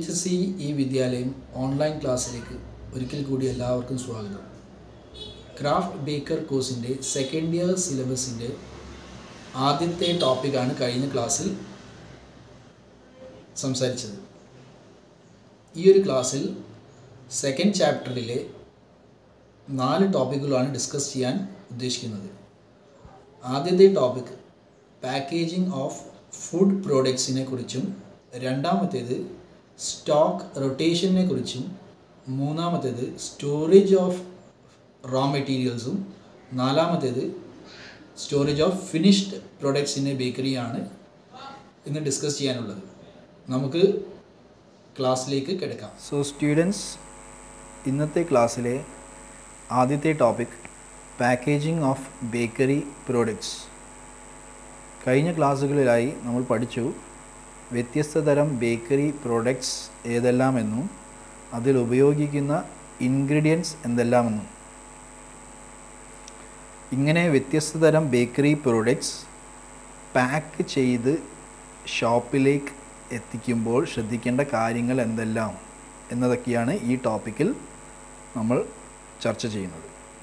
H C E വിദ്യാലയം online ക്ലാസ്സിലേക്ക് ഒരിക്കൽ കൂടി എല്ലാവർക്കും സ്വാഗതം ക്രാഫ്റ്റ് ബേക്കർ കോഴ്സിൻ്റെ സെക്കൻഡ് ഇയർ സിലബസിൻ്റെ ആദ്യത്തെ ടോപ്പിക്കാണ് കഴിഞ്ഞ ക്ലാസ്സിൽ സംസാരിച്ചത് ഈ ഒരു ക്ലാസ്സിൽ സെക്കൻഡ് ചാപ്റ്ററിലെ നാല് ടോപ്പിക്കുകളാണ് ഡിസ്കസ് ചെയ്യാൻ ഉദ്ദേശിക്കുന്നത് ആദ്യത്തെ ടോപ്പിക് പാക്കേജിംഗ് ഓഫ് ഫുഡ് പ്രോഡക്ട്സിനെ കുറിച്ചും രണ്ടാമത്തേത് സ്റ്റോക്ക് റൊട്ടേഷനെ കുറിച്ചും മൂന്നാമത്തേത് സ്റ്റോറേജ് ഓഫ് റോ മെറ്റീരിയൽസും നാലാമത്തേത് സ്റ്റോറേജ് ഓഫ് ഫിനിഷ്ഡ് പ്രൊഡക്ട്സിൻ്റെ ബേക്കറിയാണ് ഇന്ന് ഡിസ്കസ് ചെയ്യാനുള്ളത് നമുക്ക് ക്ലാസ്സിലേക്ക് കിടക്കാം സോ സ്റ്റുഡൻസ് ഇന്നത്തെ ക്ലാസ്സിലെ ആദ്യത്തെ topic packaging of bakery products കഴിഞ്ഞ ക്ലാസ്സുകളിലായി നമ്മൾ പഠിച്ചു വ്യത്യസ്ത തരം ബേക്കറി പ്രോഡക്ട്സ് ഏതെല്ലാമെന്നും അതിൽ ഉപയോഗിക്കുന്ന ഇൻഗ്രീഡിയൻസ് എന്തെല്ലാമെന്നും ഇങ്ങനെ വ്യത്യസ്ത തരം ബേക്കറി പ്രോഡക്ട്സ് പാക്ക് ചെയ്ത് ഷോപ്പിലേക്ക് എത്തിക്കുമ്പോൾ ശ്രദ്ധിക്കേണ്ട കാര്യങ്ങൾ എന്തെല്ലാം എന്നതൊക്കെയാണ് ഈ ടോപ്പിക്കിൽ നമ്മൾ ചർച്ച ചെയ്യുന്നത്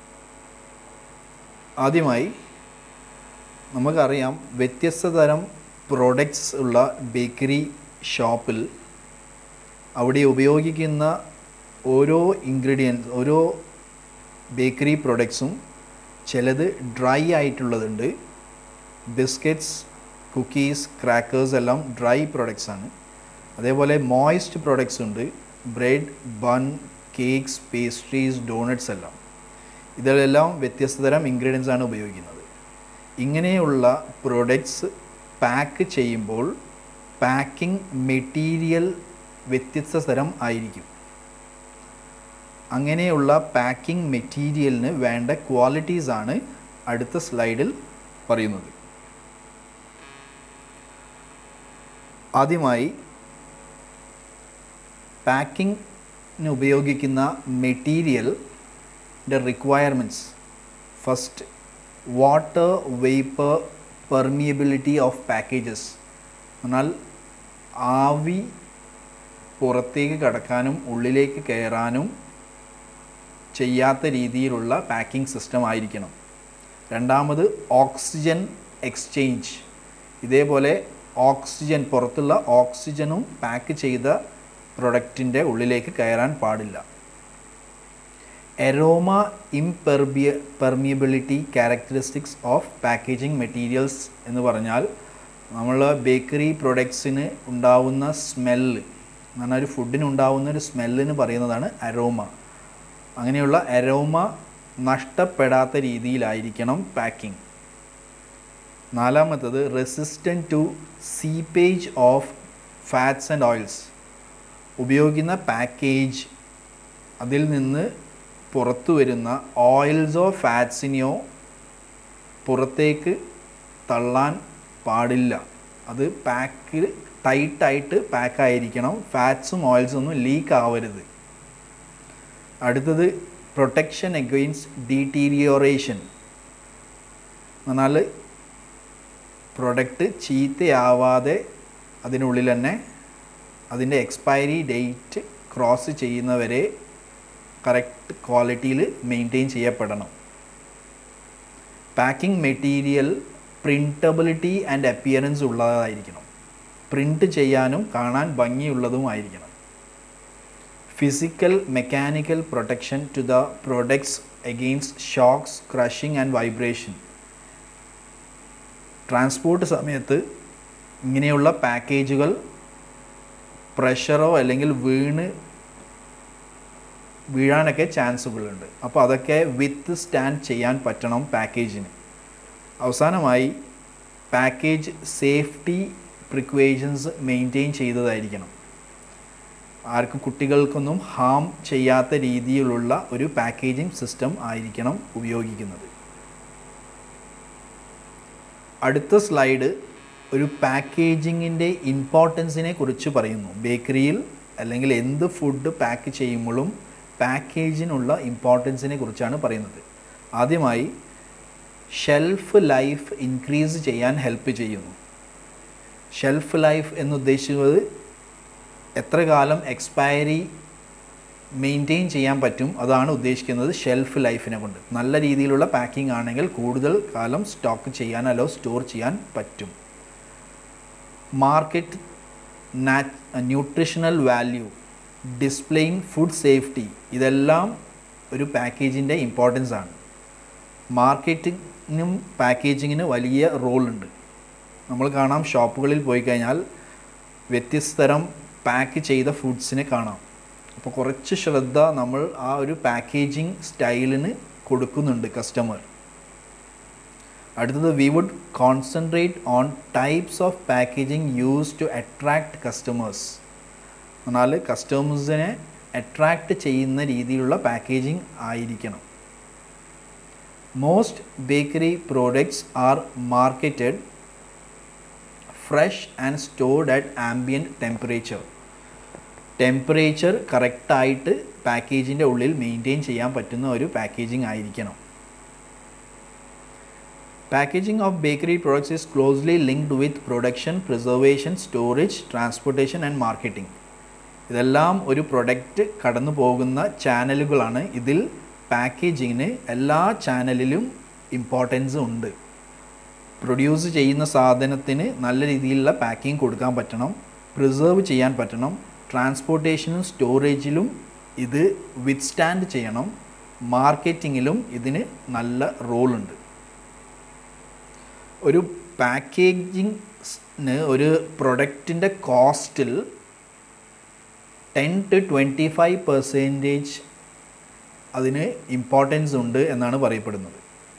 ആദ്യമായി നമുക്കറിയാം വ്യത്യസ്ത തരം പ്രോഡക്ട്സ് ഉള്ള ബേക്കറി ഷോപ്പിൽ അവിടെ ഉപയോഗിക്കുന്ന ഓരോ ഇൻഗ്രീഡിയൻസ് ഓരോ ബേക്കറി പ്രോഡക്ട്സും ചിലത് ഡ്രൈ ആയിട്ടുള്ളതുണ്ട് ബിസ്ക്കറ്റ്സ് കുക്കീസ് ക്രാക്കേഴ്സ് എല്ലാം ഡ്രൈ പ്രോഡക്ട്സ് ആണ് അതേപോലെ മോയിസ്റ്റ് പ്രോഡക്ട്സ് ഉണ്ട് bread bun cakes pastries donuts എല്ലാം ഇതിലെല്ലാം വ്യത്യസ്ത തരം ഇൻഗ്രീഡിയൻസ് ആണ് ഉപയോഗിക്കുന്നത് ഇങ്ങനെയുള്ള പ്രോഡക്ട്സ് പാക്ക് ചെയ്യുമ്പോൾ പാക്കിംഗ് മെറ്റീരിയൽ വ്യത്യസ്ത തരം ആയിരിക്കും അങ്ങനെയുള്ള പാക്കിംഗ് മെറ്റീരിയലിന് വേണ്ട ക്വാളിറ്റീസ് ആണ് അടുത്ത സ്ലൈഡിൽ പറയുന്നത് ആദ്യമായി പാക്കിങ്ങിന് ഉപയോഗിക്കുന്ന മെറ്റീരിയലിൻ്റെ requirements first water vapour permeability of packages എന്നാൽ ആവി പുറത്തേക്ക് കടക്കാനും ഉള്ളിലേക്ക് കയറാനും ചെയ്യാത്ത രീതിയിലുള്ള പാക്കിംഗ് സിസ്റ്റം ആയിരിക്കണം രണ്ടാമത് ഓക്സിജൻ എക്സ്ചേഞ്ച് ഇതേപോലെ ഓക്സിജൻ പുറത്തുള്ള ഓക്സിജനും പാക്ക് ചെയ്ത പ്രൊഡക്റ്റിൻ്റെ ഉള്ളിലേക്ക് കയറാൻ പാടില്ല എറോമ ഇംപെർബിയ permeability characteristics of packaging materials എന്ന് പറഞ്ഞാൽ നമ്മൾ ബേക്കറി പ്രൊഡക്ട്സിന് ഉണ്ടാവുന്ന സ്മെല്ല് എന്ന് പറഞ്ഞാൽ ഒരു ഫുഡിന് ഉണ്ടാവുന്ന ഒരു സ്മെല്ലിന് പറയുന്നതാണ് അരോമ അങ്ങനെയുള്ള അരോമ നഷ്ടപ്പെടാത്ത രീതിയിലായിരിക്കണം പാക്കിംഗ് നാലാമത്തത് resistant to seepage of fats and oils ഉപയോഗിക്കുന്ന പാക്കേജ് അതിൽ നിന്ന് പുറത്തു വരുന്ന ഓയിൽസോ ഫാറ്റ്സിനെയോ പുറത്തേക്ക് തള്ളാൻ പാടില്ല അത് പാക്ക് ടൈറ്റായിട്ട് പാക്കായിരിക്കണം ഫാറ്റ്സും ഓയിൽസും ഒന്നും ലീക്ക് ആവരുത് അടുത്തത് പ്രൊട്ടക്ഷൻ എഗെയിൻസ്റ്റ് ഡീറ്റീരിയോറേഷൻ എന്നാൽ പ്രൊഡക്റ്റ് ചീത്തയാവാതെ അതിനുള്ളിൽ തന്നെ അതിൻ്റെ എക്സ്പയറി ഡേറ്റ് ക്രോസ് ചെയ്യുന്നവരെ കറക്റ്റ് ക്വാളിറ്റിയിൽ മെയിൻറ്റെയിൻ ചെയ്യപ്പെടണം packing material printability and appearance ഉള്ളതായിരിക്കണം പ്രിൻറ്റ് ചെയ്യാനും കാണാൻ ഭംഗിയുള്ളതുമായിരിക്കണം physical mechanical protection to the products against shocks crushing and vibration transport സമയത്ത് ഇങ്ങനെയുള്ള പാക്കേജുകൾ പ്രഷറോ അല്ലെങ്കിൽ വീണ് വീഴാനൊക്കെ ചാൻസുകളുണ്ട് അപ്പോൾ അതൊക്കെ വിത്ത് സ്റ്റാൻഡ് ചെയ്യാൻ പറ്റണം പാക്കേജിന് അവസാനമായി പാക്കേജ് സേഫ്റ്റി പ്രിക്വേഷൻസ് മെയിൻറ്റെയിൻ ചെയ്തതായിരിക്കണം ആർക്കും കുട്ടികൾക്കൊന്നും ഹാം ചെയ്യാത്ത രീതിയിലുള്ള ഒരു പാക്കേജിംഗ് സിസ്റ്റം ആയിരിക്കണം ഉപയോഗിക്കുന്നത് അടുത്ത സ്ലൈഡ് ഒരു പാക്കേജിങ്ങിൻ്റെ ഇമ്പോർട്ടൻസിനെ കുറിച്ച് പറയുന്നു ബേക്കറിയിൽ അല്ലെങ്കിൽ എന്ത് ഫുഡ് പാക്ക് ചെയ്യുമ്പോഴും പാക്കേജിനുള്ള ഇമ്പോർട്ടൻസിനെ കുറിച്ചാണ് പറയുന്നത് ആദ്യമായി ഷെൽഫ് ലൈഫ് ഇൻക്രീസ് ചെയ്യാൻ ഹെൽപ്പ് ചെയ്യുന്നു ഷെൽഫ് ലൈഫ് എന്ന് ഉദ്ദേശിക്കുന്നത് എത്ര കാലം എക്സ്പയറി മെയിൻറ്റെയിൻ ചെയ്യാൻ പറ്റും അതാണ് ഉദ്ദേശിക്കുന്നത് ഷെൽഫ് ലൈഫിനെ കൊണ്ട് നല്ല രീതിയിലുള്ള പാക്കിംഗ് ആണെങ്കിൽ കൂടുതൽ കാലം സ്റ്റോക്ക് ചെയ്യാൻ അല്ലോ സ്റ്റോർ ചെയ്യാൻ പറ്റും market nutritional value displaying food safety ഇതെല്ലാം ഒരു പാക്കേജിൻ്റെ ഇമ്പോർട്ടൻസ് ആണ് മാർക്കറ്റിങ്ങിനും പാക്കേജിങ്ങിന് വലിയ റോളുണ്ട് നമ്മൾ കാണാം ഷോപ്പുകളിൽ പോയി കഴിഞ്ഞാൽ വ്യത്യസ്തരം പാക്ക് ചെയ്ത ഫുഡ്സിനെ കാണാം അപ്പോൾ കുറച്ച് ശ്രദ്ധ നമ്മൾ ആ ഒരു പാക്കേജിങ് സ്റ്റൈലിന് കൊടുക്കുന്നുണ്ട് കസ്റ്റമർ അടുത്തത് we would concentrate on types of packaging use to attract customers എന്നാൽ കസ്റ്റമേഴ്സിനെ അട്രാക്റ്റ് ചെയ്യുന്ന രീതിയിലുള്ള പാക്കേജിങ് ആയിരിക്കണം most bakery products are marketed fresh and stored at ambient temperature temperature കറക്റ്റായിട്ട് പാക്കേജിൻ്റെ ഉള്ളിൽ മെയിൻറ്റെയിൻ ചെയ്യാൻ പറ്റുന്ന ഒരു പാക്കേജിംഗ് ആയിരിക്കണം packaging of bakery products is closely linked with production preservation storage transportation and marketing ഇതെല്ലാം ഒരു പ്രൊഡക്റ്റ് കടന്നു പോകുന്ന ചാനലുകളാണ് ഇതിൽ പാക്കേജിങ്ങിന് എല്ലാ ചാനലിലും ഇമ്പോർട്ടൻസ് ഉണ്ട് പ്രൊഡ്യൂസ് ചെയ്യുന്ന സാധനത്തിന് നല്ല രീതിയിലുള്ള പാക്കിംഗ് കൊടുക്കാൻ പറ്റണം പ്രിസർവ് ചെയ്യാൻ പറ്റണം ട്രാൻസ്പോർട്ടേഷനും സ്റ്റോറേജിലും ഇത് വിത്ത്സ്റ്റാൻഡ് ചെയ്യണം മാർക്കറ്റിങ്ങിലും ഇതിന് നല്ല റോളുണ്ട് ഒരു പാക്കേജിങ്ങിന് ഒരു പ്രൊഡക്റ്റിൻ്റെ കോസ്റ്റിൽ ten to twenty five percentage അതിന് ഇമ്പോർട്ടൻസ് ഉണ്ട് എന്നാണ് പറയപ്പെടുന്നത്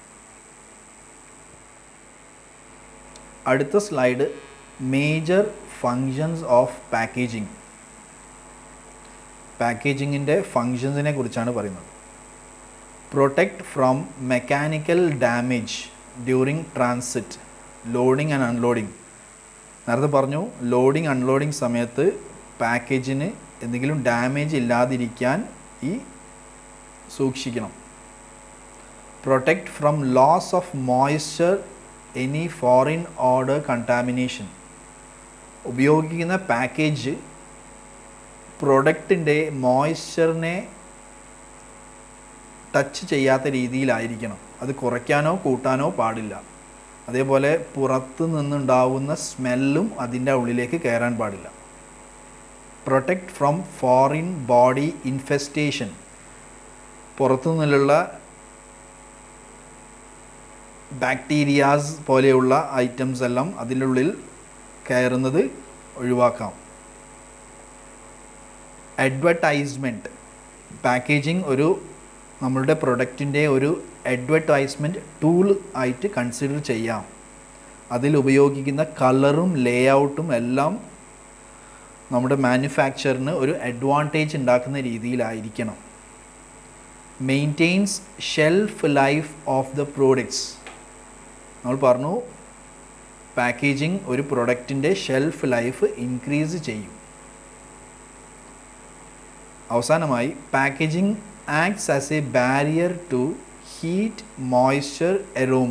അടുത്ത slide major functions of packaging പാക്കേജിങ്ങിൻ്റെ ഫങ്ഷൻസിനെ കുറിച്ചാണ് പറയുന്നത് protect from mechanical damage during transit loading and unloading നേരത്തെ പറഞ്ഞു ലോഡിംഗ് അൺലോഡിംഗ് സമയത്ത് പാക്കേജിന് എന്തെങ്കിലും ഡാമേജ് ഇല്ലാതിരിക്കാൻ ഈ സൂക്ഷിക്കണം protect from loss of moisture any foreign odour contamination ഉപയോഗിക്കുന്ന പാക്കേജ് പ്രൊഡക്റ്റിൻ്റെ മോയ്സ്ചറിനെ ടച്ച് ചെയ്യാത്ത രീതിയിലായിരിക്കണം അത് കുറയ്ക്കാനോ കൂട്ടാനോ പാടില്ല അതേപോലെ പുറത്ത് നിന്നുണ്ടാവുന്ന സ്മെല്ലും അതിൻ്റെ ഉള്ളിലേക്ക് കയറാൻ പാടില്ല protect from foreign body infestation പുറത്തു നിന്നുള്ള ബാക്ടീരിയാസ് പോലെയുള്ള ഐറ്റംസ് എല്ലാം അതിൻ്റെ ഉള്ളിൽ കയറുന്നത് ഒഴിവാക്കാം അഡ്വർടൈസ്മെൻറ്റ് പാക്കേജിംഗ് ഒരു നമ്മളുടെ പ്രൊഡക്റ്റിൻ്റെ ഒരു അഡ്വർടൈസ്മെൻറ്റ് ടൂൾ ആയിട്ട് കൺസിഡർ ചെയ്യാം അതിൽ ഉപയോഗിക്കുന്ന കളറും ലേ ഔട്ടും എല്ലാം നമ്മുടെ മാനുഫാക്ചറിന് ഒരു അഡ്വാൻറ്റേജ് ഉണ്ടാക്കുന്ന രീതിയിലായിരിക്കണം maintains shelf life of the products നമ്മൾ പറഞ്ഞു പാക്കേജിംഗ് ഒരു പ്രൊഡക്റ്റിൻ്റെ ഷെൽഫ് ലൈഫ് ഇൻക്രീസ് ചെയ്യും അവസാനമായി packaging acts as a barrier to heat moisture aroma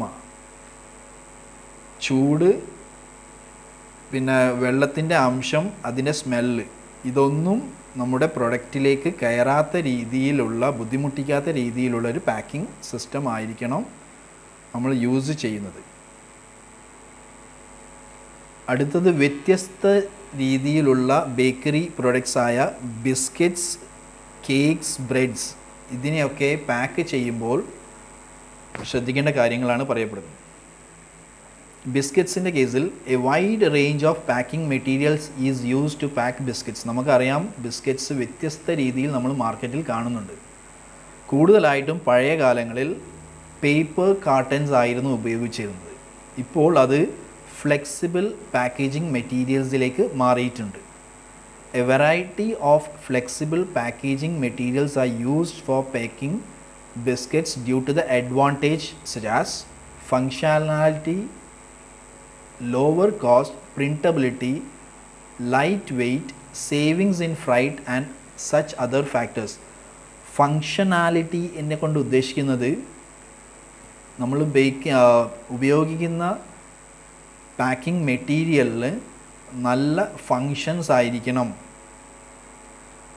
ചൂട് പിന്നെ വെള്ളത്തിൻ്റെ അംശം അതിൻ്റെ സ്മെല്ല് ഇതൊന്നും നമ്മുടെ പ്രൊഡക്റ്റിലേക്ക് കയറാത്ത രീതിയിലുള്ള ബുദ്ധിമുട്ടിക്കാത്ത രീതിയിലുള്ള ഒരു പാക്കിംഗ് സിസ്റ്റം ആയിരിക്കണം നമ്മൾ യൂസ് ചെയ്യുന്നത് അടുത്തത് വ്യത്യസ്ത രീതിയിലുള്ള ബേക്കറി പ്രൊഡക്ട്സ് ആയ ബിസ്ക്കറ്റ്സ് കേക്ക്സ് ബ്രെഡ്സ് ഇതിനെയൊക്കെ പാക്ക് ചെയ്യുമ്പോൾ ശ്രദ്ധിക്കേണ്ട കാര്യങ്ങളാണ് പറയപ്പെടുന്നത് ബിസ്ക്കറ്റ്സിൻ്റെ കേസിൽ a wide range of packing materials is use to pack biscuits നമുക്കറിയാം ബിസ്ക്കറ്റ്സ് വ്യത്യസ്ത രീതിയിൽ നമ്മൾ മാർക്കറ്റിൽ കാണുന്നുണ്ട് കൂടുതലായിട്ടും പഴയ കാലങ്ങളിൽ പേപ്പർ കാർട്ടൻസ് ആയിരുന്നു ഉപയോഗിച്ചിരുന്നത് ഇപ്പോൾ അത് ഫ്ലെക്സിബിൾ പാക്കേജിംഗ് മെറ്റീരിയൽസിലേക്ക് മാറിയിട്ടുണ്ട് a variety of flexible packaging materials are used for packing biscuits due to the advantage such as functionality lower cost, printability, lightweight, savings in freight and such other factors. Functionality എന്നെ കൊണ്ട് ഉദ്ദേശിക്കുന്നത് നമ്മൾ bake ഉപയോഗിക്കുന്ന packing മെറ്റീരിയലിൽ നല്ല functions ആയിരിക്കണം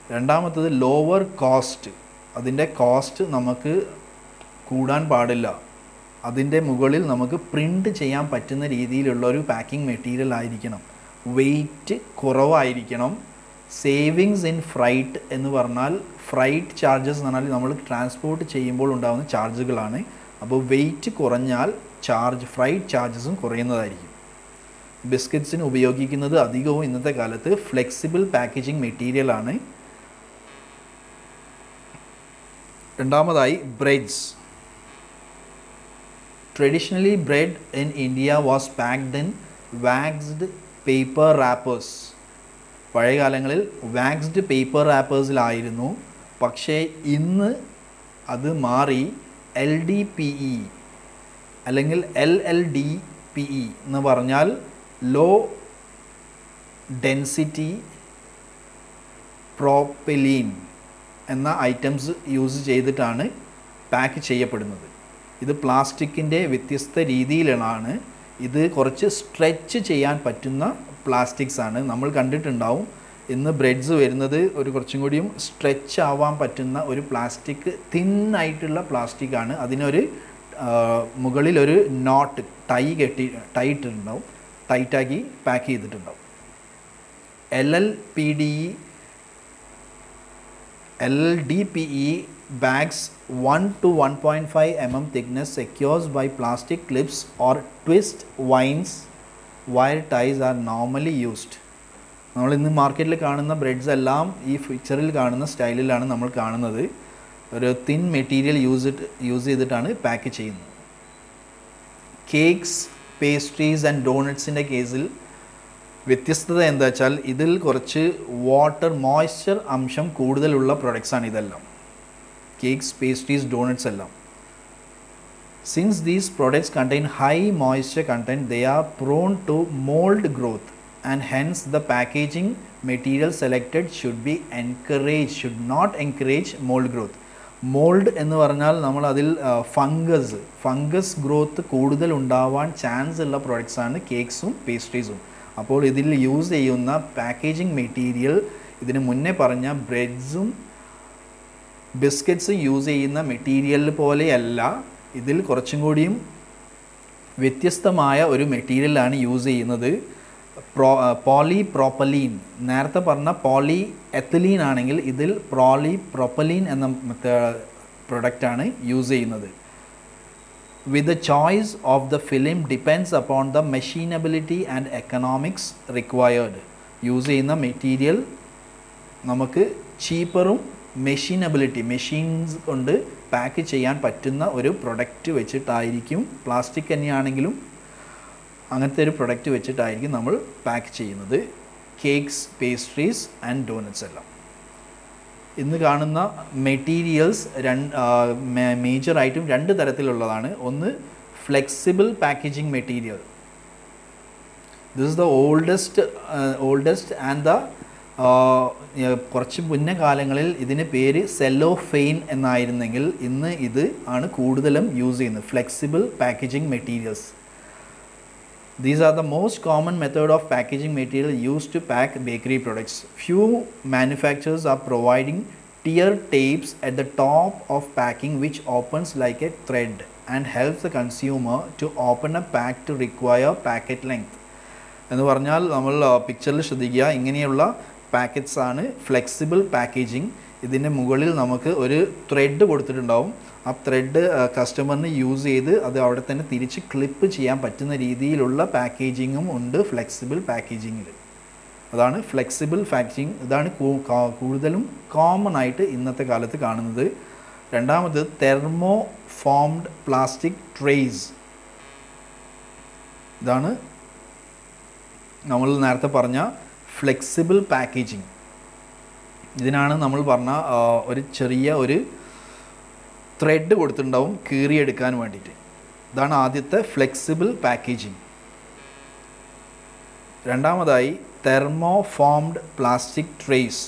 രണ്ടാമത്തത് lower cost അതിൻ്റെ കോസ്റ്റ് നമുക്ക് കൂടാൻ പാടില്ല അതിൻ്റെ മുകളിൽ നമുക്ക് പ്രിൻ്റ് ചെയ്യാൻ പറ്റുന്ന രീതിയിലുള്ള ഒരു പാക്കിംഗ് മെറ്റീരിയൽ ആയിരിക്കണം വെയിറ്റ് കുറവായിരിക്കണം സേവിങ്സ് ഇൻ ഫ്രൈറ്റ് എന്ന് പറഞ്ഞാൽ ഫ്രൈറ്റ് ചാർജസ് എന്ന് പറഞ്ഞാൽ നമ്മൾ ട്രാൻസ്പോർട്ട് ചെയ്യുമ്പോൾ ഉണ്ടാകുന്ന ചാർജുകളാണ് അപ്പോൾ വെയിറ്റ് കുറഞ്ഞാൽ ചാർജ് ഫ്രൈറ്റ് ചാർജസും കുറയുന്നതായിരിക്കും ബിസ്ക്കറ്റ്സിന് ഉപയോഗിക്കുന്നത് അധികവും ഇന്നത്തെ കാലത്ത് ഫ്ലെക്സിബിൾ പാക്കേജിംഗ് മെറ്റീരിയൽ ആണ് രണ്ടാമതായി breads traditionally bread in India was packed in waxed paper wrappers പഴയ കാലങ്ങളിൽ വാക്സ്ഡ് പേപ്പർ റാപ്പേഴ്സിലായിരുന്നു പക്ഷേ ഇന്ന് അത് മാറി എൽ ഡി പി ഇ അല്ലെങ്കിൽ L L D P E എന്ന് പറഞ്ഞാൽ ലോ ഡെൻസിറ്റി പ്രോപ്പെലീൻ എന്ന ഐറ്റംസ് യൂസ് ചെയ്തിട്ടാണ് പാക്ക് ചെയ്യപ്പെടുന്നത് ഇത് പ്ലാസ്റ്റിക്കിൻ്റെ വ്യത്യസ്ത രീതിയിലാണ് ഇത് കുറച്ച് സ്ട്രെച്ച് ചെയ്യാൻ പറ്റുന്ന പ്ലാസ്റ്റിക്സ് ആണ് നമ്മൾ കണ്ടിട്ടുണ്ടാവും ഇന്ന് ബ്രെഡ്സ് വരുന്നത് ഒരു കുറച്ചും കൂടിയും സ്ട്രെച്ച് ആവാൻ പറ്റുന്ന ഒരു പ്ലാസ്റ്റിക് തിന്നായിട്ടുള്ള പ്ലാസ്റ്റിക് ആണ് അതിനൊരു ആ, മുകളിൽ ഒരു നോട്ട് ടൈ കെട്ടി ടൈ ഇട്ടിട്ടുണ്ടാവും ടൈറ്റാക്കി പാക്ക് ചെയ്തിട്ടുണ്ടാവും L L P D E L D P E bags 1 to 1.5 mm thickness secures by plastic clips or twist wines wire ties are normally used നമ്മൾ ഇന്ന് മാർക്കറ്റിൽ കാണുന്ന ബ്രെഡ്സ് എല്ലാം ഈ പിക്ചറിൽ കാണുന്ന സ്റ്റൈലിലാണ് നമ്മൾ കാണുന്നത് ഒരു തിൻ മെറ്റീരിയൽ യൂസ് യൂസ് ചെയ്തിട്ടാണ് പാക്ക് ചെയ്യുന്നത് കേക്ക്സ് പേസ്ട്രീസ് ആൻഡ് ഡോണറ്റ്സിൻ്റെ കേസിൽ വ്യത്യസ്തത എന്താ വെച്ചാൽ ഇതിൽ കുറച്ച് വാട്ടർ മോയ്സ്ചർ അംശം കൂടുതലുള്ള products ആണ് ഇതെല്ലാം കേക്ക്സ് പേസ്ട്രീസ് ഡോണറ്റ്സ് എല്ലാം since these products contain high moisture content they are prone to mould growth and hence the packaging material selected should be encourage should not encourage mould growth mould എന്ന് പറഞ്ഞാൽ നമ്മൾ അതിൽ fungus fungus growth കൂടുതൽ ഉണ്ടാവാൻ chance ഉള്ള products ആണ് കേക്ക്സും പേസ്ട്രീസും അപ്പോൾ ഇതിൽ യൂസ് ചെയ്യുന്ന പാക്കേജിംഗ് മെറ്റീരിയൽ ഇതിന് മുന്നേ പറഞ്ഞ ബ്രെഡ്സും ബിസ്ക്കറ്റ്സ് യൂസ് ചെയ്യുന്ന മെറ്റീരിയൽ പോലെയല്ല ഇതിൽ കുറച്ചും കൂടിയും വ്യത്യസ്തമായ ഒരു മെറ്റീരിയലാണ് യൂസ് ചെയ്യുന്നത് പ്രോ പോളി പ്രോപ്പലീൻ നേരത്തെ പറഞ്ഞ പോളി എത്തലീൻ ആണെങ്കിൽ ഇതിൽ പ്രോളി പ്രൊപ്പലീൻ എന്ന പ്രൊഡക്റ്റാണ് യൂസ് ചെയ്യുന്നത് with the choice of the film depends upon the machinability and economics required use ചെയ്യുന്ന മെറ്റീരിയൽ നമുക്ക് ചീപ്പറും മെഷീനബിലിറ്റി മെഷീൻസ് കൊണ്ട് പാക്ക് ചെയ്യാൻ പറ്റുന്ന ഒരു പ്രൊഡക്റ്റ് വെച്ചിട്ടായിരിക്കും പ്ലാസ്റ്റിക് തന്നെയാണെങ്കിലും അങ്ങനത്തെ ഒരു പ്രൊഡക്റ്റ് വെച്ചിട്ടായിരിക്കും നമ്മൾ പാക്ക് ചെയ്യുന്നത് കേക്ക്സ് പേസ്ട്രീസ് ആൻഡ് ഡോനറ്റ്സ് എല്ലാം ഇന്ന് കാണുന്ന മെറ്റീരിയൽസ് രണ്ട് മേജറായിട്ടും രണ്ട് തരത്തിലുള്ളതാണ് ഒന്ന് flexible packaging material this is the oldest oldest and the കുറച്ച് മുന്നേ കാലങ്ങളിൽ ഇതിന് പേര് സെല്ലോ ഫെയിൻ എന്നായിരുന്നെങ്കിൽ ഇന്ന് ഇത് ആണ് കൂടുതലും യൂസ് ചെയ്യുന്നത് flexible packaging materials These are the most common method of packaging material used to pack bakery products. Few manufacturers are providing tier tapes at the top of packing which opens like a thread and helps the consumer to open a pack to require packet length. എന്ന് പറഞ്ഞാൽ നമ്മൾ പിക്ചറിൽ ശ്രദ്ധിക്കുക ഇങ്ങനെയുള്ള packets ആണ് flexible packaging ഇതിൻ്റെ മുകളിൽ നമുക്ക് ഒരു ത്രെഡ് കൊടുത്തിട്ടുണ്ടാവും ആ ത്രെഡ് കസ്റ്റമറിന് യൂസ് ചെയ്ത് അത് അവിടെ തന്നെ തിരിച്ച് ക്ലിപ്പ് ചെയ്യാൻ പറ്റുന്ന രീതിയിലുള്ള പാക്കേജിങ്ങും ഉണ്ട് ഫ്ലെക്സിബിൾ പാക്കേജിങ്ങിൽ അതാണ് ഫ്ലെക്സിബിൾ പാക്കേജിങ് ഇതാണ് കൂ- കാ- കൂടുതലും കോമൺ ആയിട്ട് ഇന്നത്തെ കാലത്ത് കാണുന്നത് രണ്ടാമത് തെർമോ ഫോംഡ് പ്ലാസ്റ്റിക് ട്രേസ് ഇതാണ് നമ്മൾ നേരത്തെ പറഞ്ഞ ഫ്ലെക്സിബിൾ പാക്കേജിങ് ഇതിനാണ് നമ്മൾ പറഞ്ഞ ആ, ഒരു ചെറിയ ഒരു ത്രെഡ് കൊടുത്തിട്ടുണ്ടാവും കീറിയെടുക്കാൻ വേണ്ടിയിട്ട് ഇതാണ് ആദ്യത്തെ ഫ്ലെക്സിബിൾ പാക്കേജിങ് രണ്ടാമതായി thermo formed plastic trays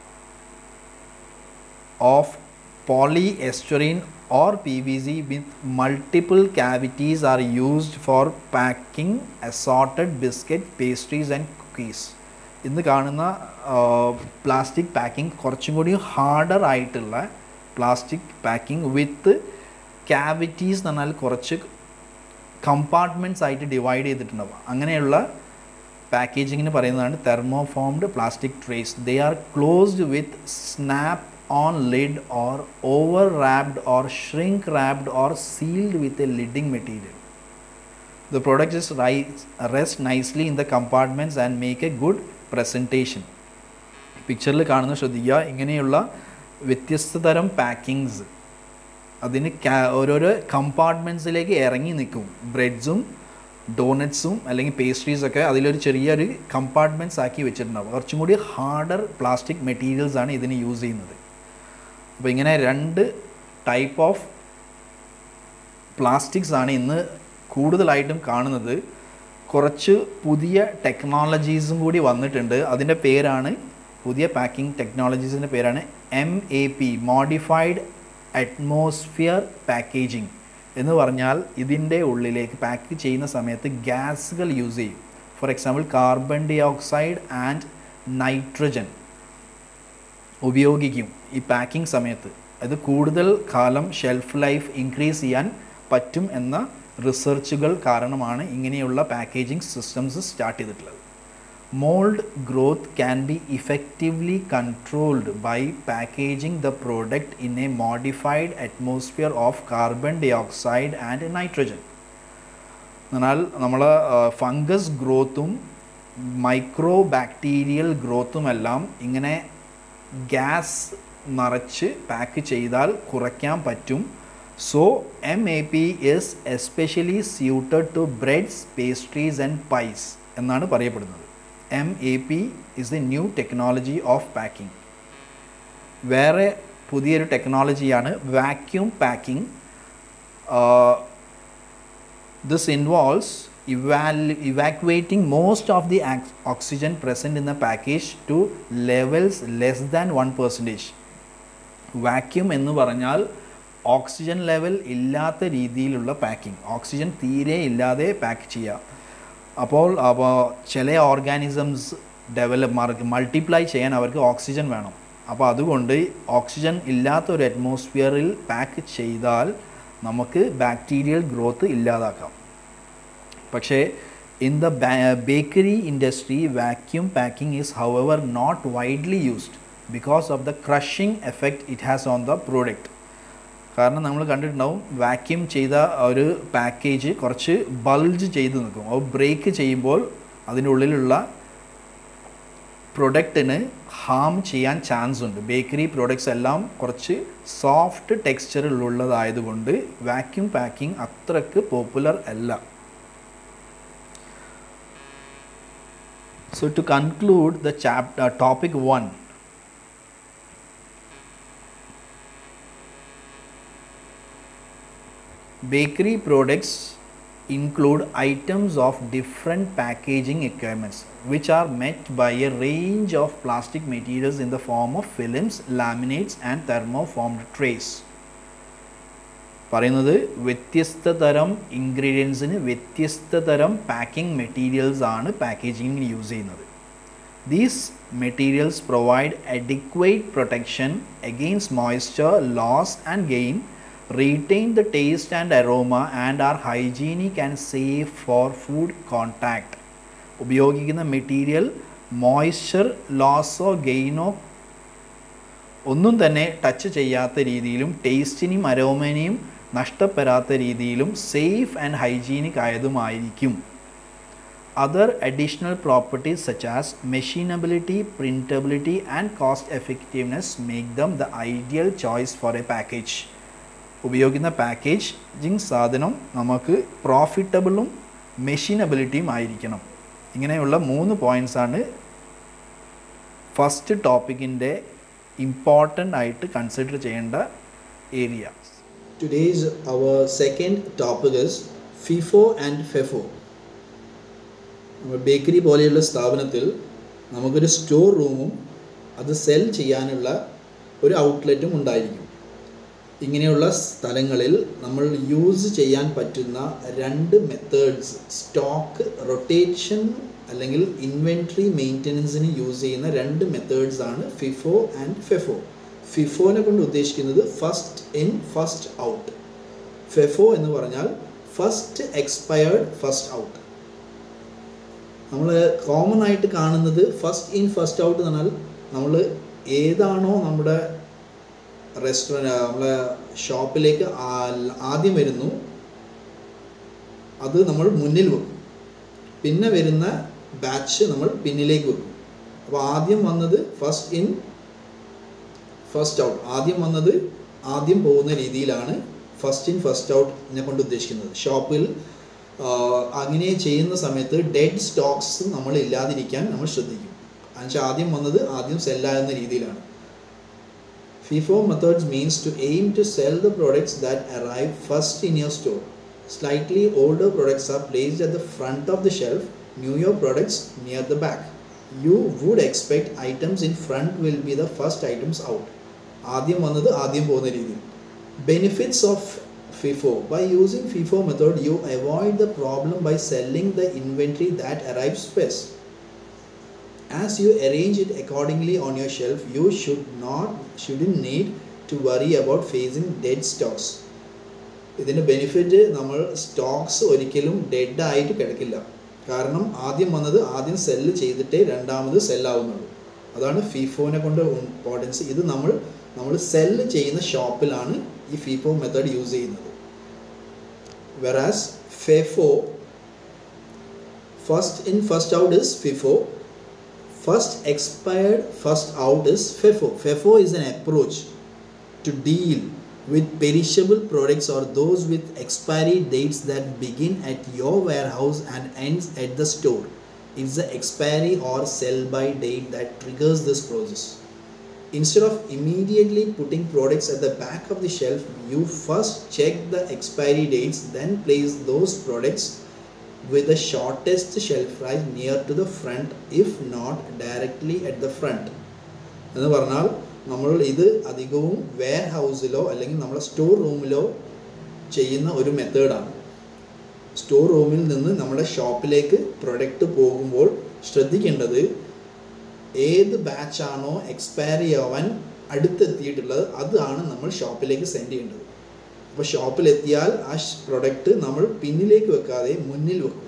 of polyestyrene or PVC with multiple cavities are used for packing assorted biscuit, pastries and cookies. ഇന്ന് കാണുന്ന പ്ലാസ്റ്റിക് പാക്കിംഗ് കുറച്ചും കൂടി ഹാർഡർ ആയിട്ടുള്ള പ്ലാസ്റ്റിക് പാക്കിംഗ് വിത്ത് ക്യാവിറ്റീസ് എന്ന് പറഞ്ഞാൽ കുറച്ച് കമ്പാർട്ട്മെൻറ്റ്സ് ആയിട്ട് ഡിവൈഡ് ചെയ്തിട്ടുണ്ടാവും അങ്ങനെയുള്ള പാക്കേജിങ്ങിന് പറയുന്നതാണ് thermoformed plastic trays they are closed with snap on lid or over wrapped or shrink wrapped or sealed with a lidding material The product just rise, rest nicely in the compartments and make a good presentation. പിക്ചറിൽ കാണുന്ന ശ്രദ്ധിക്കുക ഇങ്ങനെയുള്ള വ്യത്യസ്ത തരം പാക്കിങ്സ് അതിന് ക്യാ- ഓരോരോ കമ്പാർട്ട്മെൻറ്റ്സിലേക്ക് ഇറങ്ങി നിൽക്കും ബ്രെഡ്സും ഡോണറ്റ്സും അല്ലെങ്കിൽ പേസ്ട്രീസൊക്കെ അതിലൊരു ചെറിയൊരു കമ്പാർട്ട്മെൻറ്റ്സ് ആക്കി വെച്ചിട്ടുണ്ടാവും കുറച്ചും കൂടി ഹാർഡർ പ്ലാസ്റ്റിക് മെറ്റീരിയൽസ് ആണ് ഇതിന് യൂസ് ചെയ്യുന്നത് അപ്പോൾ ഇങ്ങനെ രണ്ട് ടൈപ്പ് ഓഫ് പ്ലാസ്റ്റിക്സ് ആണ് ഇന്ന് കൂടുതലായിട്ടും കാണുന്നത് കുറച്ച് പുതിയ ടെക്നോളജീസും കൂടി വന്നിട്ടുണ്ട് അതിൻ്റെ പേരാണ് പുതിയ പാക്കിംഗ് ടെക്നോളജീസിൻ്റെ പേരാണ് M A P modified atmosphere packaging എന്ന് പറഞ്ഞാൽ ഇതിൻ്റെ ഉള്ളിലേക്ക് പാക്ക് ചെയ്യുന്ന സമയത്ത് ഗ്യാസുകൾ യൂസ് ചെയ്യും for example carbon dioxide and nitrogen ഉപയോഗിക്കും ഈ പാക്കിംഗ് സമയത്ത് അത് കൂടുതൽ കാലം ഷെൽഫ് ലൈഫ് ഇൻക്രീസ് ചെയ്യാൻ പറ്റും എന്ന റിസർച്ചുകൾ കാരണമാണ് ഇങ്ങനെയുള്ള പാക്കേജിംഗ് സിസ്റ്റംസ് സ്റ്റാർട്ട് ചെയ്തിട്ടുള്ളത് mould growth can be effectively controlled by packaging the product in a modified atmosphere of carbon dioxide and nitrogen എന്നാൽ നമ്മൾ ഫംഗസ് ഗ്രോത്തും മൈക്രോ ബാക്ടീരിയൽ ഗ്രോത്തും എല്ലാം ഇങ്ങനെ ഗ്യാസ് നിറച്ച് പാക്ക് ചെയ്താൽ കുറയ്ക്കാൻ പറ്റും so M A P is especially suited to breads pastries and pies എന്നാണ് പറയപ്പെടുന്നത് M A P is the new technology of packing വേറെ പുതിയൊരു ടെക്നോളജിയാണ് vacuum packing This involves eval- evacuating most of the ac- oxygen present in the package to levels less than 1 percentage. Vacuum എന്ന് പറഞ്ഞാൽ oxygen level ഇല്ലാത്ത രീതിയിലുള്ള packing oxygen തീരെ ഇല്ലാതെ pack ചെയ്യുക അപ്പോൾ അപ്പോൾ ചില ഓർഗാനിസംസ് ഡെവലപ്പ് മൾട്ടിപ്ലൈ ചെയ്യാൻ അവർക്ക് ഓക്സിജൻ വേണം അപ്പോൾ അതുകൊണ്ട് ഓക്സിജൻ ഇല്ലാത്ത ഒരു അറ്റ്മോസ്ഫിയറിൽ പാക്ക് ചെയ്താൽ നമുക്ക് ബാക്ടീരിയൽ ഗ്രോത്ത് ഇല്ലാതാക്കാം പക്ഷേ in the bakery industry vacuum packing is however not widely used because of the crushing effect it has on the product കാരണം നമ്മൾ കണ്ടിട്ടുണ്ടാവും വാക്യൂം ചെയ്ത ഒരു പാക്കേജ് കുറച്ച് ബൾജ് ചെയ്ത് നിൽക്കും അത് ബ്രേക്ക് ചെയ്യുമ്പോൾ അതിൻ്റെ ഉള്ളിലുള്ള പ്രൊഡക്റ്റിന് ഹാം ചെയ്യാൻ ചാൻസ് ഉണ്ട് ബേക്കറി പ്രോഡക്ട്സ് എല്ലാം കുറച്ച് സോഫ്റ്റ് ടെക്സ്ചറിലുള്ളതായതുകൊണ്ട് വാക്യൂം പാക്കിംഗ് അത്രക്ക് പോപ്പുലർ അല്ല So to conclude the chapter topic 1 bakery products include items of different packaging requirements which are met by a range of plastic materials in the form of films laminates and thermoformed trays പറയുന്നത് വ്യത്യസ്ത തരം ഇൻഗ്രീഡിയൻസിന് വ്യത്യസ്ത തരം packing materials ആണ് പാക്കേജിങ്ങിന് use ചെയ്യുന്നത് these materials provide adequate protection against moisture loss and gain retain the taste and aroma and are hygienic and safe for food contact ഉപയോഗിക്കുന്ന material moisture ലോസോ ഗെയിനോ ഒന്നും തന്നെ ടച്ച് ചെയ്യാത്ത രീതിയിലും ടേസ്റ്റിനെയും അരോമനെയും നഷ്ടപ്പെടാത്ത രീതിയിലും സേഫ് ആൻഡ് ഹൈജീനിക് ആയതുമായിരിക്കും other additional properties such as machinability printability and cost effectiveness make them the ideal choice for a package ഉപയോഗിക്കുന്ന പാക്കേജിങ് സാധനം നമുക്ക് പ്രോഫിറ്റബിളും മെഷീനബിലിറ്റിയും ആയിരിക്കണം ഇങ്ങനെയുള്ള മൂന്ന് പോയിൻറ്റ്സാണ് ഫസ്റ്റ് ടോപ്പിക്കിൻ്റെ ഇമ്പോർട്ടൻ്റ് ആയിട്ട് കൺസിഡർ ചെയ്യേണ്ട area Today's our second topic is FIFO and FEFO. Bakery പോലെയുള്ള സ്ഥാപനത്തിൽ നമുക്കൊരു സ്റ്റോർ റൂമും അത് സെൽ ചെയ്യാനുള്ള ഒരു ഔട്ട്ലെറ്റും ഉണ്ടായിരിക്കും ഇങ്ങനെയുള്ള സ്ഥലങ്ങളിൽ നമ്മൾ യൂസ് ചെയ്യാൻ പറ്റുന്ന രണ്ട് മെത്തേഡ്സ് സ്റ്റോക്ക് റൊട്ടേഷൻ അല്ലെങ്കിൽ ഇൻവെൻട്രി മെയിൻ്റനൻസിന് യൂസ് ചെയ്യുന്ന രണ്ട് മെത്തേഡ്സ് ആണ് ഫിഫോ ആൻഡ് ഫെഫോ ഫിഫോനെ കൊണ്ട് ഉദ്ദേശിക്കുന്നത് first in first out FEFO എന്ന് പറഞ്ഞാൽ ഫസ്റ്റ് എക്സ്പയർഡ് ഫസ്റ്റ് ഔട്ട് നമ്മൾ കോമൺ ആയിട്ട് കാണുന്നത് ഫസ്റ്റ് ഇൻ ഫസ്റ്റ് ഔട്ട് എന്ന് പറഞ്ഞാൽ നമ്മൾ ഏതാണോ നമ്മുടെ റെസ്റ്റോറൻറ്റ് നമ്മളെ ഷോപ്പിലേക്ക് ആ- ആദ്യം വരുന്നു അത് നമ്മൾ മുന്നിൽ വെക്കും പിന്നെ വരുന്ന ബാച്ച് നമ്മൾ പിന്നിലേക്ക് വെക്കും അപ്പോൾ ആദ്യം വന്നത് ഫസ്റ്റ് ഇൻ ഫസ്റ്റ് ഔട്ട് ആദ്യം വന്നത് ആദ്യം പോകുന്ന രീതിയിലാണ് ഫസ്റ്റ് ഇൻ ഫസ്റ്റ് ഔട്ടിനെ കൊണ്ട് ഉദ്ദേശിക്കുന്നത് ഷോപ്പിൽ അങ്ങനെ ചെയ്യുന്ന സമയത്ത് ഡെഡ് സ്റ്റോക്സ് നമ്മൾ ഇല്ലാതിരിക്കാൻ നമ്മൾ ശ്രദ്ധിക്കും എന്നുവെച്ചാൽ ആദ്യം വന്നത് ആദ്യം സെല്ലാകുന്ന രീതിയിലാണ് FIFO methods means to aim to sell the products that arrive first in your store. Slightly older products are placed at the front of the shelf, newer products near the back. You would expect items in front will be the first items out. ആദ്യം വന്നത് ആദ്യം പോകുന്ന രീതിയിൽ benefits of FIFO by using FIFO method you avoid the problem by selling the inventory that arrives first as you arrange it accordingly on your shelf you should not shouldn't need to worry about facing dead stocks ഇതിൻ്റെ benefit നമ്മൾ stocks ഒരിക്കലും dead ആയിട്ട് കിടക്കില്ല കാരണം ആദ്യം വന്നത് ആദ്യം cell ചെയ്തിട്ടേ രണ്ടാമത് സെല്ലാവുന്നുള്ളൂ അതാണ് ഫിഫോനെ കൊണ്ട് ഇമ്പോർട്ടൻസ് ഇത് നമ്മൾ നമ്മൾ സെല്ല് ചെയ്യുന്ന ഷോപ്പിലാണ് ഈ ഫിഫോ മെത്തേഡ് യൂസ് ചെയ്യുന്നത് versus FEFO first in first out is FIFO First expired, first out is FEFO. FEFO is an approach to deal with perishable products or those with expiry dates that begin at your warehouse and ends at the store. It's the expiry or sell by date that triggers this process. Instead of immediately putting products at the back of the shelf, you first check the expiry dates, then place those products with the shortest shelf life near to the front if not directly at the front എന്ന് പറഞ്ഞാൽ നമ്മൾ ഇത് അധികവും wear ഹൗസിലോ അല്ലെങ്കിൽ നമ്മുടെ store റൂമിലോ ചെയ്യുന്ന ഒരു മെത്തേഡാണ് സ്റ്റോർ റൂമിൽ നിന്ന് നമ്മുടെ ഷോപ്പിലേക്ക് പ്രൊഡക്റ്റ് പോകുമ്പോൾ ശ്രദ്ധിക്കേണ്ടത് ഏത് ബാച്ചാണോ എക്സ്പയറി ആവാൻ അടുത്തെത്തിയിട്ടുള്ളത് അതാണ് നമ്മൾ ഷോപ്പിലേക്ക് സെൻഡ് ചെയ്യേണ്ടത് അപ്പോൾ ഷോപ്പിലെത്തിയാൽ ആ പ്രൊഡക്റ്റ് നമ്മൾ പിന്നിലേക്ക് വെക്കാതെ മുന്നിൽ വെക്കും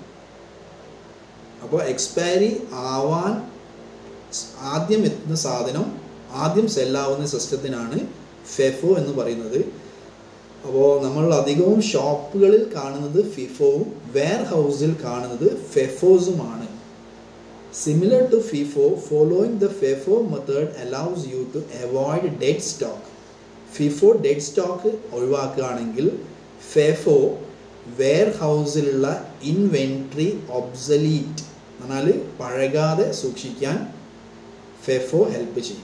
അപ്പോൾ എക്സ്പയറി ആവാൻ ആദ്യം എത്തുന്ന സാധനം ആദ്യം സെല്ലാവുന്ന സിസ്റ്റത്തിനാണ് ഫെഫോ എന്ന് പറയുന്നത് അപ്പോൾ നമ്മൾ അധികവും ഷോപ്പുകളിൽ കാണുന്നത് ഫിഫോവും വെയർ ഹൗസിൽ കാണുന്നത് ഫെഫോസുമാണ് similar to FIFO following the FEFO method allows you to avoid dead stock FIFO dead stock ഒഴിവാക്കുകയാണെങ്കിൽ ഫെഫോ വെയർ ഹൗസിലുള്ള ഇൻവെൻട്രി ഒബ്സലീറ്റ് എന്നാൽ പഴകാതെ സൂക്ഷിക്കാൻ ഫെഫോ ഹെൽപ്പ് ചെയ്യും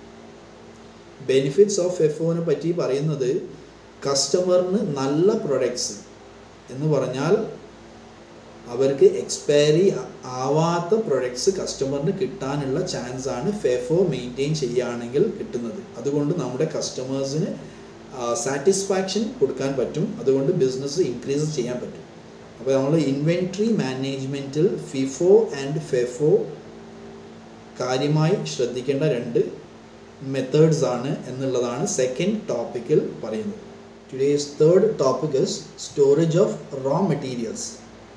ബെനിഫിറ്റ്സ് ഓഫ് ഫെഫോനെ പറ്റി പറയുന്നത് കസ്റ്റമറിന് നല്ല പ്രൊഡക്ട്സ് എന്ന് പറഞ്ഞാൽ അവർക്ക് എക്സ്പയറി ആവാത്ത പ്രൊഡക്ട്സ് കസ്റ്റമറിന് കിട്ടാനുള്ള ചാൻസ് ആണ് ഫെഫോ മെയിൻറ്റെയിൻ ചെയ്യുകയാണെങ്കിൽ കിട്ടുന്നത് അതുകൊണ്ട് നമ്മുടെ കസ്റ്റമേഴ്സിന് സാറ്റിസ്ഫാക്ഷൻ കൊടുക്കാൻ പറ്റും അതുകൊണ്ട് ബിസിനസ് ഇൻക്രീസ് ചെയ്യാൻ പറ്റും അപ്പോൾ നമ്മൾ ഇൻവെൻട്രി മാനേജ്മെൻറ്റിൽ ഫിഫോ ആൻഡ് ഫെഫോ കാര്യമായി ശ്രദ്ധിക്കേണ്ട രണ്ട് മെത്തേഡ്സ് ആണ് എന്നുള്ളതാണ് സെക്കൻഡ് ടോപ്പിക്കിൽ പറയുന്നത് today's third topic is storage of raw materials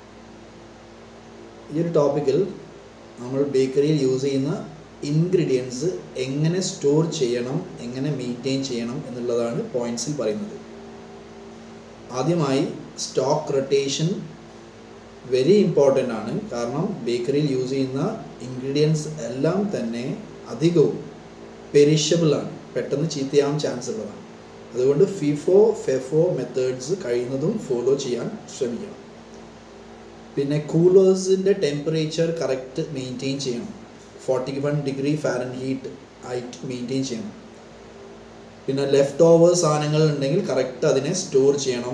ഈ ഒരു ടോപ്പിക്കിൽ നമ്മൾ ബേക്കറിയിൽ യൂസ് ചെയ്യുന്ന ഇൻഗ്രീഡിയൻസ് എങ്ങനെ സ്റ്റോർ ചെയ്യണം എങ്ങനെ മെയിൻറ്റെയിൻ ചെയ്യണം എന്നുള്ളതാണ് പോയിൻറ്റ്സിൽ പറയുന്നത് ആദ്യമായി സ്റ്റോക്ക് റൊട്ടേഷൻ വെരി ഇമ്പോർട്ടൻ്റ് ആണ് കാരണം ബേക്കറിയിൽ യൂസ് ചെയ്യുന്ന ഇൻഗ്രീഡിയൻസ് എല്ലാം തന്നെ അധികവും പെരിഷബിൾ ആണ് പെട്ടെന്ന് ചീത്തയാവാൻ ചാൻസ് ഉള്ളതാണ് അതുകൊണ്ട് ഫിഫോ ഫെഫോ മെത്തേഡ്സ് കഴിയുന്നതും ഫോളോ ചെയ്യാൻ ശ്രമിക്കണം പിന്നെ കൂളേഴ്സിൻ്റെ ടെമ്പറേച്ചർ കറക്റ്റ് മെയിൻറ്റെയിൻ ചെയ്യണം forty one degree Fahrenheit ആയിട്ട് മെയിൻറ്റെയിൻ ചെയ്യണം പിന്നെ ലെഫ്റ്റ് ഓവർ സാധനങ്ങൾ ഉണ്ടെങ്കിൽ കറക്റ്റ് അതിനെ സ്റ്റോർ ചെയ്യണം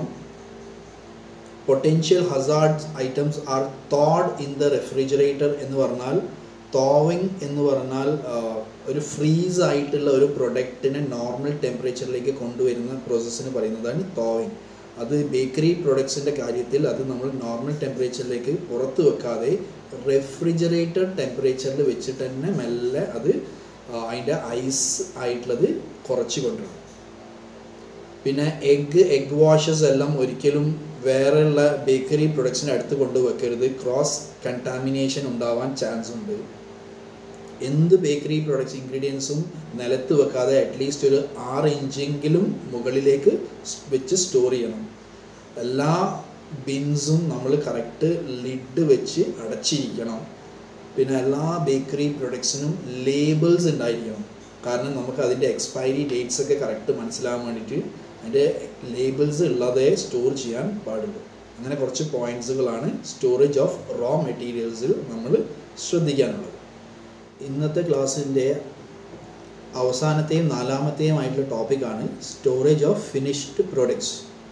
potential hazard items are thawed in the refrigerator എന്ന് പറഞ്ഞാൽ തോവിങ് എന്ന് പറഞ്ഞാൽ ആ, ഒരു ഫ്രീസ് ആയിട്ടുള്ള ഒരു പ്രൊഡക്റ്റിനെ നോർമൽ ടെമ്പറേച്ചറിലേക്ക് കൊണ്ടുവരുന്ന പ്രോസസ്സിന് പറയുന്നതാണ് തോവിങ് അത് ബേക്കറി പ്രൊഡക്ട്സിൻ്റെ കാര്യത്തിൽ അത് നമ്മൾ നോർമൽ ടെമ്പറേച്ചറിലേക്ക് പുറത്ത് വെക്കാതെ റെഫ്രിജറേറ്റഡ് ടെമ്പറേച്ചറിൽ വെച്ചിട്ട് തന്നെ മെല്ലെ അത് ആ, അതിൻ്റെ ഐസ് ആയിട്ടുള്ളത് കുറച്ച് കൊണ്ടുവരും പിന്നെ എഗ്ഗ് എഗ് വാഷസ് എല്ലാം ഒരിക്കലും വേറെയുള്ള ബേക്കറി പ്രൊഡക്ട്സിന് അടുത്ത് കൊണ്ടുവെക്കരുത് ക്രോസ് കണ്ടാമിനേഷൻ ഉണ്ടാവാൻ ചാൻസ് ഉണ്ട് എന്ത് ബേക്കറി പ്രൊഡക്ട്സ് ഇൻഗ്രീഡിയൻസും നിലത്ത് വെക്കാതെ അറ്റ്ലീസ്റ്റ് ഒരു ആറ് ഇഞ്ചെങ്കിലും മുകളിലേക്ക് സ് വെച്ച് സ്റ്റോർ ചെയ്യണം എല്ലാ ബിൻസും നമ്മൾ കറക്റ്റ് ലിഡ് വെച്ച് അടച്ചിരിക്കണം പിന്നെ എല്ലാ ബേക്കറി പ്രൊഡക്ട്സിനും ലേബിൾസ് ഉണ്ടായിരിക്കണം കാരണം നമുക്ക് അതിൻ്റെ എക്സ്പയറി ഡേറ്റ്സ് ഒക്കെ കറക്റ്റ് മനസ്സിലാകാൻ വേണ്ടിയിട്ട് അതിൻ്റെ ലേബിൾസ് ഉള്ളതേ സ്റ്റോർ ചെയ്യാൻ പാടുള്ളൂ അങ്ങനെ കുറച്ച് പോയിന്റ്സുകളാണ് സ്റ്റോറേജ് ഓഫ് റോ മെറ്റീരിയൽസിൽ നമ്മൾ ശ്രദ്ധിക്കാനുള്ളത് ഇന്നത്തെ ക്ലാസ്സിൻ്റെ അവസാനത്തെയും നാലാമത്തെയും ആയിട്ടുള്ള ടോപ്പിക്കാണ് സ്റ്റോറേജ് ഓഫ് ഫിനിഷ്ഡ് പ്രോഡക്ട്സ്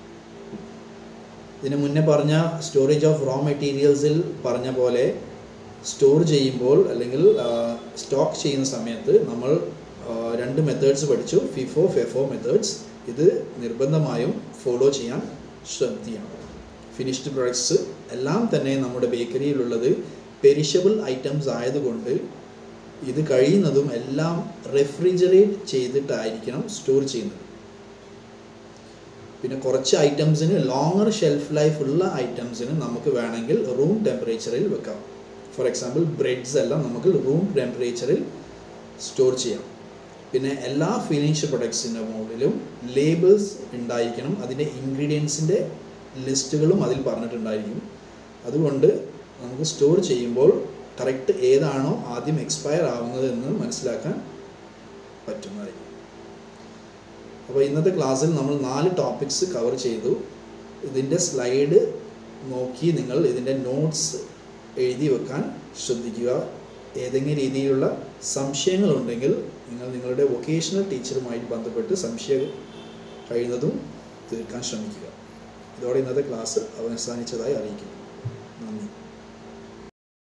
ഇതിന് മുന്നേ പറഞ്ഞ സ്റ്റോറേജ് ഓഫ് റോ മെറ്റീരിയൽസിൽ പറഞ്ഞ പോലെ സ്റ്റോർ ചെയ്യുമ്പോൾ അല്ലെങ്കിൽ സ്റ്റോക്ക് ചെയ്യുന്ന സമയത്ത് നമ്മൾ ആ, രണ്ട് മെത്തേഡ്സ് പഠിച്ചു ഫിഫോ ഫെഫോ മെത്തേഡ്സ് ഇത് നിർബന്ധമായും ഫോളോ ചെയ്യാൻ ശ്രദ്ധിക്കണം ഫിനിഷ്ഡ് പ്രൊഡക്ട്സ് എല്ലാം തന്നെ നമ്മുടെ ബേക്കറിയിലുള്ളത് പെരിഷബിൾ ഐറ്റംസ് ആയതുകൊണ്ട് ഇത് കഴിയുന്നതും എല്ലാം റെഫ്രിജറേറ്റ് ചെയ്തിട്ടായിരിക്കണം സ്റ്റോർ ചെയ്യുന്നത് പിന്നെ കുറച്ച് ഐറ്റംസിന് ലോങ്ങർ ഷെൽഫ് ലൈഫ് ഉള്ള ഐറ്റംസിന് നമുക്ക് വേണമെങ്കിൽ റൂം ടെമ്പറേച്ചറിൽ വെക്കാം ഫോർ എക്സാമ്പിൾ ബ്രെഡ്സ് എല്ലാം നമുക്ക് റൂം ടെമ്പറേച്ചറിൽ സ്റ്റോർ ചെയ്യാം പിന്നെ എല്ലാ ഫിനിഷ് പ്രൊഡക്ട്സിൻ്റെ മുകളിലും ലേബിൾസ് ഉണ്ടായിരിക്കണം അതിൻ്റെ ഇൻഗ്രീഡിയൻസിൻ്റെ ലിസ്റ്റുകളും അതിൽ പറഞ്ഞിട്ടുണ്ടായിരിക്കും അതുകൊണ്ട് നമുക്ക് സ്റ്റോർ ചെയ്യുമ്പോൾ കറക്റ്റ് ഏതാണോ ആദ്യം എക്സ്പയർ ആവുന്നത് എന്ന് മനസ്സിലാക്കാൻ പറ്റുന്നതായിരിക്കും അപ്പോൾ ഇന്നത്തെ ക്ലാസ്സിൽ നമ്മൾ നാല് ടോപ്പിക്സ് കവർ ചെയ്തു ഇതിൻ്റെ സ്ലൈഡ് നോക്കി നിങ്ങൾ ഇതിൻ്റെ നോട്ട്സ് എഴുതി വെക്കാൻ ശ്രദ്ധിക്കുക ഏതെങ്കിലും രീതിയിലുള്ള സംശയങ്ങളുണ്ടെങ്കിൽ നിങ്ങൾ നിങ്ങളുടെ വൊക്കേഷണൽ ടീച്ചറുമായിട്ട് ബന്ധപ്പെട്ട് സംശയം കഴിയുന്നതും തീർക്കാൻ ശ്രമിക്കുക ഇതോടെ ഇന്നത്തെ ക്ലാസ് അവസാനിച്ചതായി അറിയിക്കുന്നു